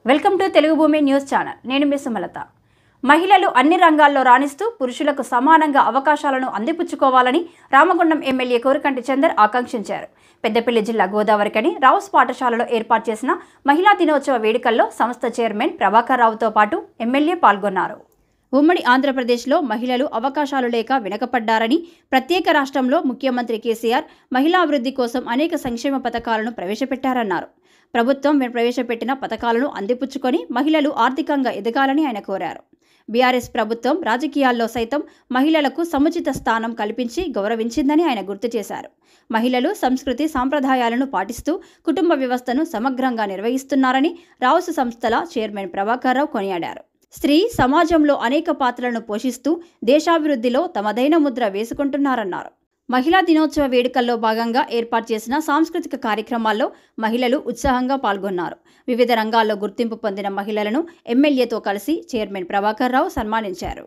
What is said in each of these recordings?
welcome to Telugu భూమి news channel నేను మీ సుమలత మహిళలు అన్ని రంగాల్లో రాణిస్తూ పురుషులకు సమానంగా అవకాశాలను అందిపుచ్చుకోవాలని రామగుండం ఎమ్మెల్యే కోరికంటి చందర్ ఆకాంక్షించారు పెద్దపల్లి జిల్లా గోదావరికని రావుస్ పాఠశాలలో ఏర్పాటు చేసిన మహిళా దినోత్సవ వేడుకల్లో సంస్థ చైర్మన్ ప్రభాకర్ రావుతో పాటు ఎమ్మెల్యే పాల్గొన్నారు ఉమ్మడి ఆంధ్రప్రదేశ్లో మహిళలు అవకాశాలు లేక వెనకపడ్డారని ప్రత్యేక రాష్ట్రంలో ముఖ్యమంత్రి కేసీఆర్ మహిళా అభివృద్ధి కోసం అనేక సంక్షేమ పథకాలను ప్రవేశపెట్టారన్నారు ప్రభుత్వం ప్రవేశపెట్టిన పథకాలను అందిపుచ్చుకొని మహిళలు ఆర్థికంగా ఎదగాలని ఆయన కోరారు బీఆర్ఎస్ ప్రభుత్వం రాజకీయాల్లో సైతం మహిళలకు సముచిత స్థానం కల్పించి గౌరవించిందని ఆయన గుర్తు చేశారు మహిళలు సంస్కృతి సాంప్రదాయాలను పాటిస్తూ కుటుంబ వ్యవస్థను సమగ్రంగా నిర్వహిస్తున్నారని రావుసు సంస్థల చైర్మన్ ప్రభాకర్ రావు కొనియాడారు స్త్రీ సమాజంలో అనేక పాత్రలను పోషిస్తూ దేశాభివృద్ధిలో తమదైన ముద్ర వేసుకుంటున్నారన్నారు మహిళా దినోత్సవ వేడుకల్లో భాగంగా ఏర్పాటు చేసిన సాంస్కృతిక కార్యక్రమాల్లో మహిళలు ఉత్సాహంగా పాల్గొన్నారు వివిధ రంగాల్లో గుర్తింపు పొందిన మహిళలను ఎమ్మెల్యేతో కలిసి చైర్మన్ ప్రభాకర్ రావు సన్మానించారు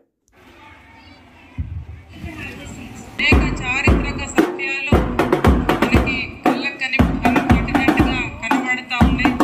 అనేక చారిత్రక సత్యాలు మనకి కళ్ళకు కని కనబడినట్టుగా కనబడతా ఉన్నాయి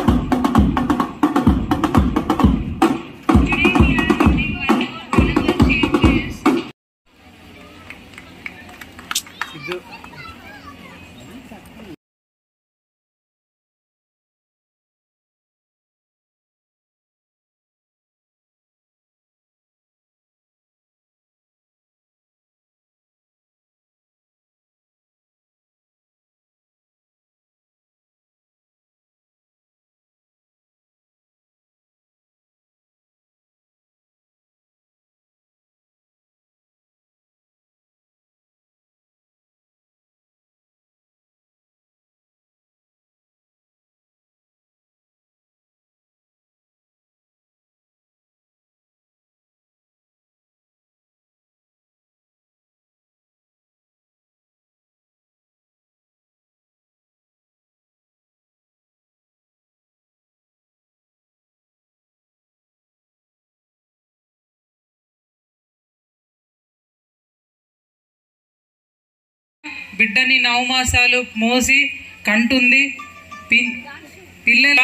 బిడ్డని నవమాసాలు మోసి కంటుంది పి- పిల్లల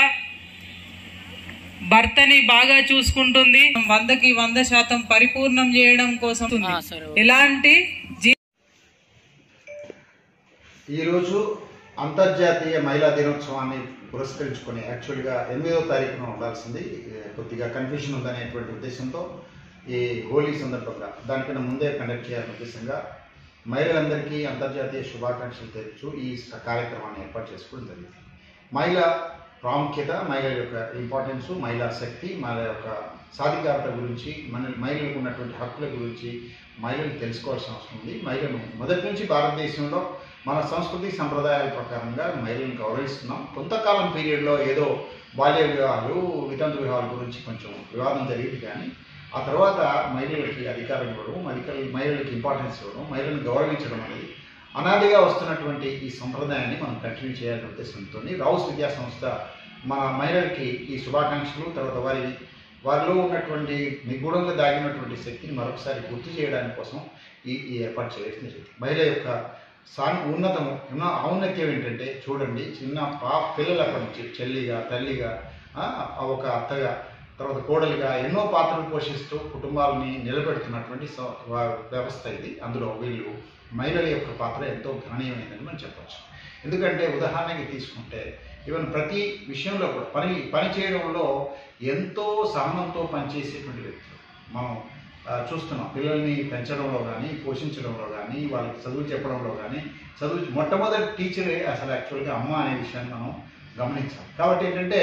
భర్తని బాగా చూసుకుంటుంది వందకి వంద శాతం పరిపూర్ణం చేయడం కోసం ఎలాంటి జీ- ఈరోజు అంతర్జాతీయ మహిళా దినోత్సవాన్ని పురస్కరించుకొని యాక్చువల్గా ఎనిమిదో తారీఖున ఉండాల్సింది ఏ, కొద్దిగా కన్ఫ్యూషన్ ఉందనేటువంటి ఉద్దేశంతో ఈ హోలీ సందర్భంగా దానికన్నా ముందే కండక్ట్ చేయాలనే ఉద్దేశంగా మహిళలందరికీ అంతర్జాతీయ శుభాకాంక్షలు తెలుపుతూ ఈ స- కార్యక్రమాన్ని ఏర్పాటు చేసుకోవడం జరిగింది మహిళ ప్రాముఖ్యత మహిళల యొక్క ఇంపార్టెన్స్ మహిళా శక్తి మహిళ యొక్క సాధికారత గురించి మన మహిళలకు ఉన్నటువంటి హక్కుల గురించి మహిళలు తెలుసుకోవాల్సిన అవసరం ఉంది మహిళను మొదటి నుంచి భారతదేశంలో మన సంస్కృతి సంప్రదాయాల ప్రకారంగా మహిళలను గౌరవిస్తున్నాం కొంతకాలం పీరియడ్లో ఏదో బాల్య వివాహాలు వితంతు వివాహాల గురించి కొంచెం వివాదం జరిగింది కానీ ఆ తర్వాత మహిళలకి అధికారం ఇవ్వడం మహిళలు మహిళలకి ఇంపార్టెన్స్ ఇవ్వడం మహిళలను గౌరవించడం అనేది అనాదిగా వస్తున్నటువంటి ఈ సంప్రదాయాన్ని మనం కంటిన్యూ చేయాలనే ఉద్దేశంతో రౌస్ విద్యా సంస్థ మన మహిళలకి ఈ శుభాకాంక్షలు తర్వాత వారి వారిలో ఉన్నటువంటి నిగూఢంగా దాగినటువంటి శక్తిని మరొకసారి గుర్తు చేయడానికి కోసం ఈ ఈ ఏర్పాటు చేయడం జరిగింది మహిళ యొక్క సా ఉన్నతము ఉన్న ఔన్నత్యం ఏంటంటే చూడండి చిన్న పా పిల్లలప్పటి నుంచి చెల్లిగా తల్లిగా ఆ, ఒక అత్తగా తర్వాత కోడలిగా ఎన్నో పాత్రలు పోషిస్తూ కుటుంబాలని నిలబెడుతున్నటువంటి స- వా- వ్యవస్థ ఇది అందులో వీళ్ళు మహిళల యొక్క పాత్ర ఎంతో గణనీయమైనదని మనం చెప్పచ్చు ఎందుకంటే ఉదాహరణకి తీసుకుంటే ఈవెన్ ప్రతి విషయంలో కూడా పని పని చేయడంలో ఎంతో సహనంతో పనిచేసేటువంటి వ్యక్తులు మనం ఆ, చూస్తున్నాం పిల్లల్ని పెంచడంలో కానీ పోషించడంలో కానీ వాళ్ళకి చదువు చెప్పడంలో కానీ చదువు మొట్టమొదటి టీచరే అసలు యాక్చువల్గా అమ్మ అనే విషయాన్ని మనం గమనించాలి కాబట్టి ఏంటంటే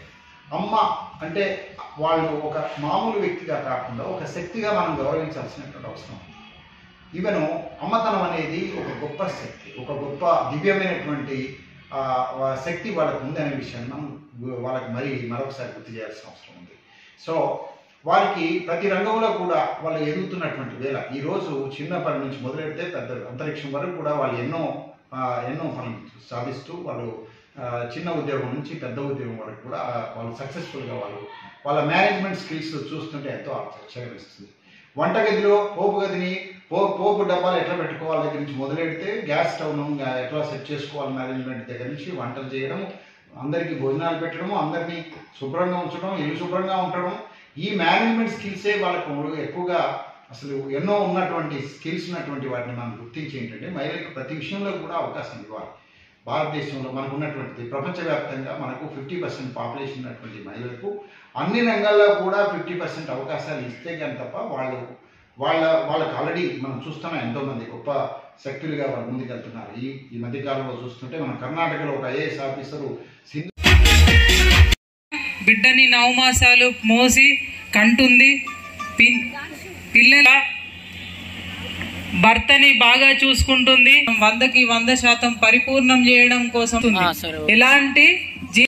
అమ్మ అంటే వాళ్ళు ఒక మామూలు వ్యక్తిగా కాకుండా ఒక శక్తిగా మనం గౌరవించాల్సినటువంటి అవసరం ఉంది ఈవెన్ అమ్మతనం అనేది ఒక గొప్ప శక్తి ఒక గొప్ప దివ్యమైనటువంటి ఆ, ఆ శక్తి వాళ్ళకు ఉందనే విషయాన్ని మనం గు- వాళ్ళకి మరీ మరొకసారి గుర్తు చేయాల్సిన అవసరం ఉంది సో వారికి ప్రతి రంగంలో కూడా వాళ్ళు ఎదుగుతున్నటువంటి వేళ ఈరోజు చిన్నప్పటి నుంచి మొదలెడితే పెద్ద అంతరిక్షం వరకు కూడా వాళ్ళు ఎన్నో ఆ, ఎన్నో పనులు సాధిస్తూ వాళ్ళు ఆ, చిన్న ఉద్యోగం నుంచి పెద్ద ఉద్యోగం వరకు కూడా ఆ, వాళ్ళు సక్సెస్ఫుల్గా వాళ్ళు వాళ్ళ మేనేజ్మెంట్ స్కిల్స్ చూస్తుంటే ఎంతో ఆశ్చర్యమిస్తుంది వంటగదిలో పోపు గదిని పో పోపు డబ్బాలు ఎట్లా పెట్టుకోవాలి దగ్గర నుంచి మొదలెడితే గ్యాస్ స్టవ్ను ఎట్లా సెట్ చేసుకోవాలి మేనేజ్మెంట్ దగ్గర నుంచి వంటలు చేయడం అందరికీ భోజనాలు పెట్టడము అందరినీ శుభ్రంగా ఉంచడం ఇల్లు శుభ్రంగా ఉండడం ఈ మేనేజ్మెంట్ స్కిల్సే వాళ్ళకు ఎక్కువగా అసలు ఎన్నో ఉన్నటువంటి స్కిల్స్ ఉన్నటువంటి వాటిని మనం గుర్తించి ఏంటంటే మహిళలకు ప్రతి విషయంలో కూడా అవకాశం ఇవ్వాలి భారతదేశంలో మనకు ఉన్నటువంటిది ప్రపంచవ్యాప్తంగా మనకు ఫిఫ్టీ పర్సెంట్ పాపులేషన్ ఉన్నటువంటి మహిళలకు అన్ని రంగాల్లో కూడా ఫిఫ్టీ పర్సెంట్ అవకాశాలు ఇస్తే కానీ తప్ప వాళ్ళు వాళ్ళ వాళ్ళకి ఆల్రెడీ మనం చూస్తున్నాం ఎంతోమంది గొప్ప శక్తులుగా వాళ్ళు ముందుకెళ్తున్నారు ఈ ఈ మధ్యకాలంలో చూస్తుంటే మన కర్ణాటకలో ఒక ఐఏఎస్ ఆఫీసరు సింధు బిడ్డని నవమాసాలు మోసి కంటుంది పి- పిల్లల భర్తని బాగా చూసుకుంటుంది వందకి వంద శాతం పరిపూర్ణం చేయడం కోసం ఎలాంటి జీ-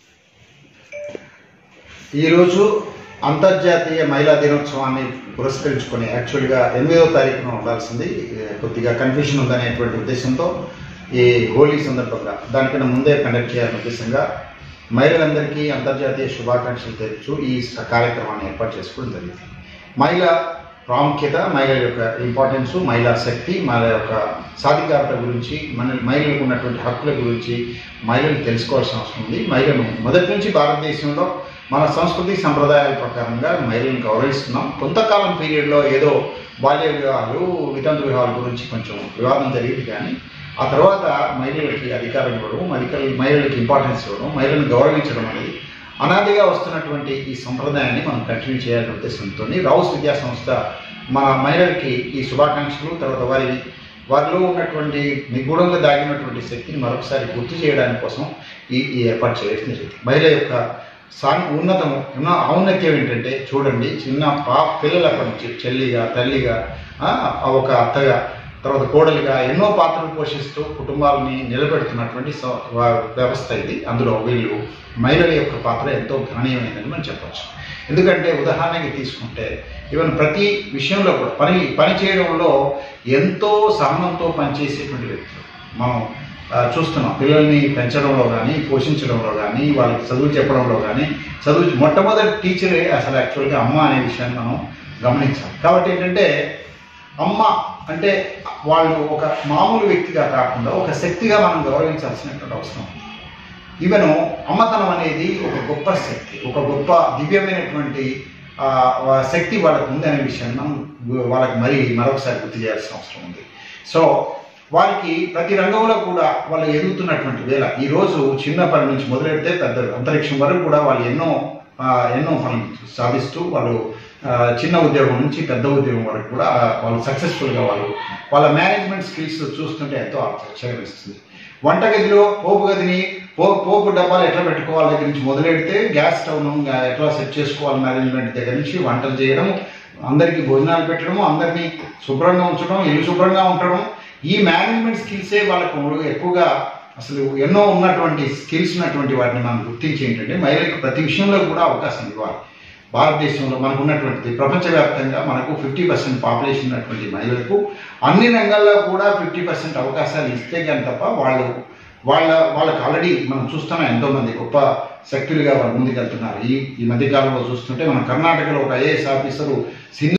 ఈరోజు అంతర్జాతీయ మహిళా దినోత్సవాన్ని పురస్కరించుకొని యాక్చువల్గా ఎనిమిదవ తారీఖున ఉండాల్సింది ఏ, కొద్దిగా కన్ఫ్యూషన్ ఉందనేటువంటి ఉద్దేశంతో ఈ హోలీ సందర్భంగా దానికన్నా ముందే కండక్ట్ చేయాలనే ఉద్దేశంగా మహిళలందరికీ అంతర్జాతీయ శుభాకాంక్షలు తెలుపుతూ ఈ స- కార్యక్రమాన్ని ఏర్పాటు చేసుకోవడం జరిగింది మహిళ ప్రాముఖ్యత మహిళల యొక్క ఇంపార్టెన్స్ మహిళా శక్తి మహిళల యొక్క సాధికారత గురించి మన మహిళలకు ఉన్నటువంటి హక్కుల గురించి మహిళలు తెలుసుకోవాల్సిన అవసరం ఉంది మహిళను మొదటి నుంచి భారతదేశంలో మన సంస్కృతి సంప్రదాయాల ప్రకారంగా మహిళలను గౌరవిస్తున్నాం కొంతకాలం పీరియడ్లో ఏదో బాల్య వివాహాలు వితంతు వివాహాల గురించి కొంచెం వివాదం జరిగింది కానీ ఆ తర్వాత మహిళలకి అధికారం ఇవ్వడం మహిళలు మహిళలకి ఇంపార్టెన్స్ ఇవ్వడం మహిళలను గౌరవించడం అనేది అనాదిగా వస్తున్నటువంటి ఈ సంప్రదాయాన్ని మనం కంటిన్యూ చేయాలనే ఉద్దేశంతో రౌస్ విద్యా సంస్థ మన మహిళలకి ఈ శుభాకాంక్షలు తర్వాత వారి వారిలో ఉన్నటువంటి నిగూఢంగా దాగినటువంటి శక్తిని మరొకసారి గుర్తు చేయడానికి కోసం ఈ ఈ ఏర్పాటు చేయడం జరిగింది మహిళ యొక్క సాన్ ఉన్నతం ఉన్న ఔన్నత్యం ఏంటంటే చూడండి చిన్న పా పిల్లలప్పటి నుంచి చెల్లిగా తల్లిగా ఆ, ఒక అత్తగా తర్వాత కోడలిగా ఎన్నో పాత్రలు పోషిస్తూ కుటుంబాలని నిలబెడుతున్నటువంటి స- వా- వ్యవస్థ ఇది అందులో వీళ్ళు మహిళల యొక్క పాత్ర ఎంతో గణనీయమైనదని మనం చెప్పచ్చు ఎందుకంటే ఉదాహరణకి తీసుకుంటే ఈవెన్ ప్రతి విషయంలో కూడా పని పని చేయడంలో ఎంతో సహనంతో పనిచేసేటువంటి వ్యక్తులు మనం ఆ, చూస్తున్నాం పిల్లల్ని పెంచడంలో కానీ పోషించడంలో కానీ వాళ్ళకి చదువు చెప్పడంలో కానీ చదువు మొట్టమొదటి టీచరే అసలు యాక్చువల్గా అమ్మ అనే విషయాన్ని మనం గమనించాలి కాబట్టి ఏంటంటే అమ్మ అంటే వాళ్ళు ఒక మామూలు వ్యక్తిగా కాకుండా ఒక శక్తిగా మనం గౌరవించాల్సినటువంటి అవసరం ఉంది ఈవెన్ అమ్మతనం అనేది ఒక గొప్ప శక్తి ఒక గొప్ప దివ్యమైనటువంటి ఆ, ఆ శక్తి వాళ్ళకు ఉందనే విషయాన్ని మనం గు- వాళ్ళకి మరీ మరొకసారి గుర్తు చేయాల్సిన అవసరం ఉంది సో వారికి ప్రతి రంగంలో కూడా వాళ్ళు ఎదుగుతున్నటువంటి వేళ ఈ రోజు చిన్న పని నుంచి మొదలెడితే పెద్ద అంతరిక్షం వరకు కూడా వాళ్ళు ఎన్నో ఆ, ఎన్నో పనులు సాధిస్తూ వాళ్ళు ఆ, చిన్న ఉద్యోగం నుంచి పెద్ద ఉద్యోగం వరకు కూడా వాళ్ళు సక్సెస్ఫుల్గా వాళ్ళు వాళ్ళ మేనేజ్మెంట్ స్కిల్స్ చూస్తుంటే ఎంతో ఆశ్చర్యం వేస్తుంది వంటగదిలో పోపు గదిని పో పోపు డబ్బాలు ఎట్లా పెట్టుకోవాలి దగ్గర నుంచి మొదలెడితే గ్యాస్ స్టవ్ను ఎట్లా సెట్ చేసుకోవాలి మేనేజ్మెంట్ దగ్గర నుంచి వంటలు చేయడం అందరికీ భోజనాలు పెట్టడం అందరినీ శుభ్రంగా ఉంచడం ఇల్లు శుభ్రంగా ఉండడం ఈ మేనేజ్మెంట్ స్కిల్సే వాళ్ళకు ఎక్కువగా అసలు ఎన్నో ఉన్నటువంటి స్కిల్స్ ఉన్నటువంటి వాటిని మనం గుర్తించి ఏంటంటే మహిళలకు ప్రతి విషయంలో కూడా అవకాశం ఇవ్వాలి భారతదేశంలో మనకు ఉన్నటువంటిది ప్రపంచవ్యాప్తంగా మనకు ఫిఫ్టీ పర్సెంట్ పాపులేషన్ ఉన్నటువంటి మహిళలకు అన్ని రంగాల్లో కూడా ఫిఫ్టీ పర్సెంట్ అవకాశాలు ఇస్తే కానీ తప్ప వాళ్ళు వాళ్ళ వాళ్ళకి ఆల్రెడీ మనం చూస్తున్నాం ఎంతోమంది గొప్ప శక్తులుగా వాళ్ళు ముందుకెళ్తున్నారు ఈ ఈ మధ్యకాలంలో చూస్తుంటే మన కర్ణాటకలో ఒక ఐఏఎస్ ఆఫీసరు సింధు